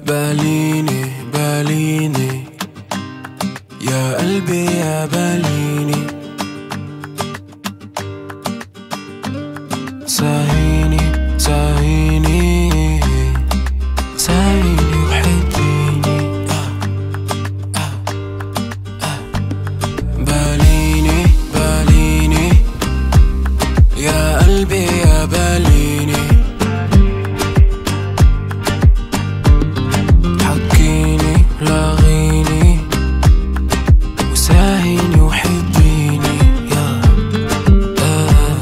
باليني باليني يا قلبي يا باليني ساهيني ساهيني ساهيني وحبيني آه آه آه باليني باليني يا قلبي يا باليني حكيني لاغيني وساهيني وحبيني يا آه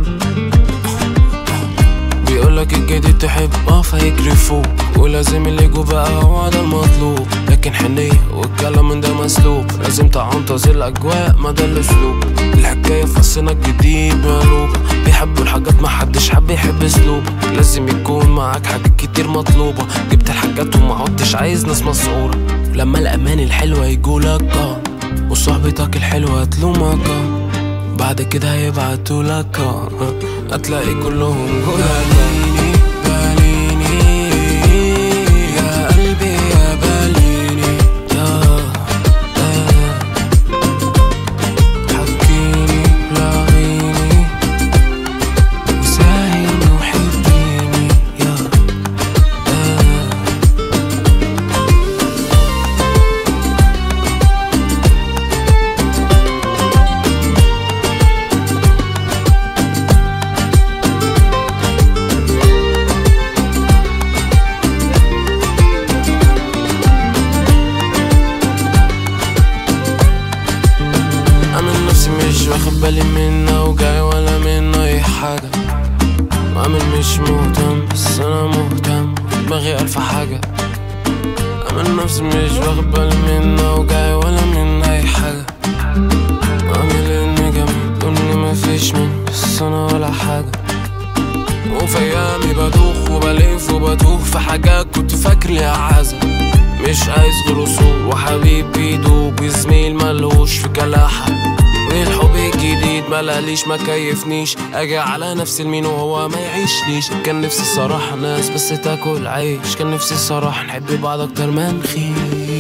بيقولك الجديد تحب اه فيجري فوق ولازم اللي جو بقى هو ده المطلوب لكن حنية والكلام من ده مسلوب لازم تعنطز الأجواء ما ده الأسلوب الحكاية في فصلنا الجديد مقلوبة بيحبوا الحاجات ما حدش حب يحب أسلوبك لازم يكون معاك حاجات كتير مطلوبة جبت الحاجات وما عدتش عايز ناس مسعورة لما الأمان الحلوة يجولك اه وصحبتك الحلوة تلومك اه بعد كده هيبعتوا لك اه هتلاقي كلهم باليني باليني يا قلبي يا باليني يا آه. حكيني لاغيني وساهيني وحبيني يا آه. عامل نفسي مش واخد بالي منه وجاي ولا منه اي حاجة عامل مش مهتم بس انا مهتم دماغي الف حاجة عامل نفسي مش واخد بالي منه وجاي ولا منه اي حاجة عامل اني جميل واني مفيش من بس انا ولا حاجة وفي ايامي بدوخ وبلف وبتوه في حاجات كنت فاكر ليها عزة مش عايز غير وصول وحبيب بيدوب وزميل ملهوش في كلاحة والحب الجديد ملاليش ما كيفنيش اجي على نفس المين وهو ما يعيشليش كان نفسي الصراحة ناس بس تاكل عيش كان نفسي الصراحة نحب بعض اكتر ما نخيش